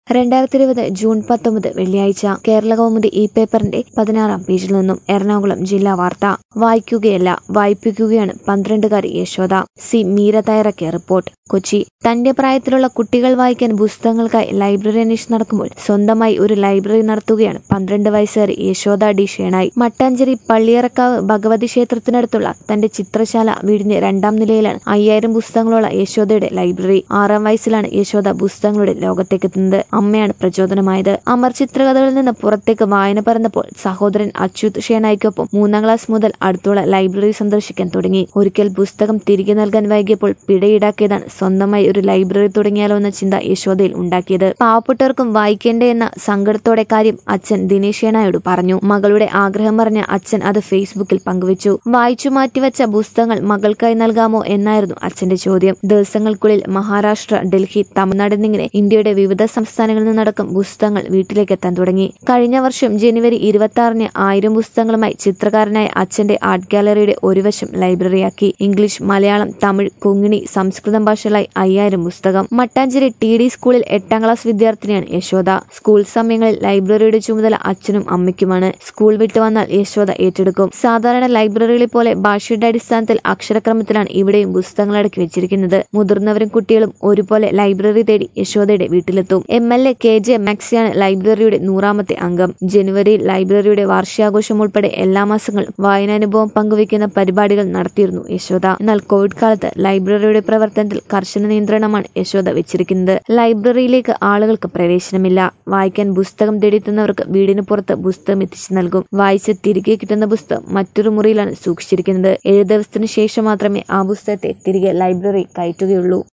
രണ്ടായിരത്തി ഇരുപത് ജൂൺ പത്തൊമ്പത് വെള്ളിയാഴ്ച കേരള കൗമുദി ഇ പേപ്പറിന്റെ പതിനാറാം പേജിൽ നിന്നും എറണാകുളം ജില്ലാ വാർത്ത വായിക്കുകയല്ല വായിപ്പിക്കുകയാണ് പന്ത്രണ്ടുകാരി യശോദ സി മീര തയ്യാറാക്കിയ റിപ്പോർട്ട് കൊച്ചി തന്റെ പ്രായത്തിലുള്ള കുട്ടികൾ വായിക്കാൻ പുസ്തകങ്ങൾക്കായി ലൈബ്രറി അന്വേഷിച്ച് നടക്കുമ്പോൾ സ്വന്തമായി ഒരു ലൈബ്രറി നടത്തുകയാണ് പന്ത്രണ്ട് വയസ്സുകാരി യശോദ ഡി ഷേണായി മട്ടാഞ്ചേരി പള്ളിയറക്കാവ് ഭഗവതി ക്ഷേത്രത്തിനടുത്തുള്ള തന്റെ ചിത്രശാല വീടിന്റെ രണ്ടാം നിലയിലാണ് അയ്യായിരം പുസ്തകങ്ങളുള്ള യശോദയുടെ ലൈബ്രറി ആറാം വയസ്സിലാണ് യശോദ പുസ്തകങ്ങളുടെ ലോകത്തേക്ക് എത്തുന്നത് അമ്മയാണ് പ്രചോദനമായത് അമർ ചിത്രകഥകളിൽ നിന്ന് പുറത്തേക്ക് വായന പറഞ്ഞപ്പോൾ സഹോദരൻ അച്യുത് ഷേണായിക്കൊപ്പം മൂന്നാം ക്ലാസ് മുതൽ അടുത്തുള്ള ലൈബ്രറി സന്ദർശിക്കാൻ തുടങ്ങി ഒരിക്കൽ പുസ്തകം തിരികെ നൽകാൻ വൈകിയപ്പോൾ പിഴ ഈടാക്കിയതാണ് സ്വന്തമായി ഒരു ലൈബ്രറി തുടങ്ങിയാലോ എന്ന ചിന്ത യശോദയിൽ ഉണ്ടാക്കിയത് പാവപ്പെട്ടവർക്കും വായിക്കേണ്ടേ എന്ന സങ്കടത്തോടെ കാര്യം അച്ഛൻ ദിനേശ് ഷേണായോട് പറഞ്ഞു മകളുടെ ആഗ്രഹം പറഞ്ഞ അച്ഛൻ അത് ഫേസ്ബുക്കിൽ പങ്കുവച്ചു വായിച്ചു മാറ്റിവെച്ച പുസ്തകങ്ങൾ മകൾക്കായി നൽകാമോ എന്നായിരുന്നു അച്ഛന്റെ ചോദ്യം ദിവസങ്ങൾക്കുള്ളിൽ മഹാരാഷ്ട്ര ഡൽഹി തമിഴ്നാട് എന്നിങ്ങനെ ഇന്ത്യയുടെ വിവിധ സംസ്ഥാനങ്ങളിൽ നിന്നടക്കം പുസ്തകങ്ങൾ വീട്ടിലേക്ക് എത്താൻ തുടങ്ങി കഴിഞ്ഞ വർഷം ജനുവരി ഇരുപത്തി ആറിന് ആയിരം പുസ്തകങ്ങളുമായി ചിത്രകാരനായ അച്ഛന്റെ ആർട്ട് ഗാലറിയുടെ ഒരു വശം ലൈബ്രറിയാക്കി ഇംഗ്ലീഷ് മലയാളം തമിഴ് കൊങ്ങിണി സംസ്കൃതം ഭാഷകളായി അയ്യായിരം പുസ്തകം മട്ടാഞ്ചേരി ടി ഡി സ്കൂളിൽ എട്ടാം ക്ലാസ് വിദ്യാർത്ഥിനിയാണ് യശോദ സ്കൂൾ സമയങ്ങളിൽ ലൈബ്രറിയുടെ ചുമതല അച്ഛനും അമ്മയ്ക്കുമാണ് സ്കൂൾ വിട്ടു വന്നാൽ യശോദ ഏറ്റെടുക്കും സാധാരണ ലൈബ്രറികളെ പോലെ ഭാഷയുടെ അടിസ്ഥാനത്തിൽ അക്ഷരക്രമത്തിലാണ് ഇവിടെയും പുസ്തകങ്ങൾ അടക്കി വെച്ചിരിക്കുന്നത് മുതിർന്നവരും കുട്ടികളും ഒരുപോലെ ലൈബ്രറി തേടി യശോദയുടെ വീട്ടിലെത്തും M L A K J മാക്സിയാണ് ലൈബ്രറിയുടെ നൂറാമത്തെ അംഗം ജനുവരിയിൽ ലൈബ്രറിയുടെ വാർഷികാഘോഷം ഉൾപ്പെടെ എല്ലാ മാസങ്ങളും വായനാനുഭവം പങ്കുവയ്ക്കുന്ന പരിപാടികൾ നടത്തിയിരുന്നു യശോദ എന്നാൽ കോവിഡ് കാലത്ത് ലൈബ്രറിയുടെ പ്രവർത്തനത്തിൽ കർശന നിയന്ത്രണമാണ് യശോദ വെച്ചിരിക്കുന്നത് ലൈബ്രറിയിലേക്ക് ആളുകൾക്ക് പ്രവേശനമില്ല വായിക്കാൻ പുസ്തകം തേടിയെത്തുന്നവർക്ക് വീടിന് പുറത്ത് പുസ്തകം എത്തിച്ചു നൽകും വായിച്ച് തിരികെ കിട്ടുന്ന പുസ്തകം മറ്റൊരു മുറിയിലാണ് സൂക്ഷിച്ചിരിക്കുന്നത് ഏഴ് ദിവസത്തിനു ശേഷം മാത്രമേ ആ പുസ്തകത്തെ തിരികെ ലൈബ്രറി കയറ്റുകയുള്ളൂ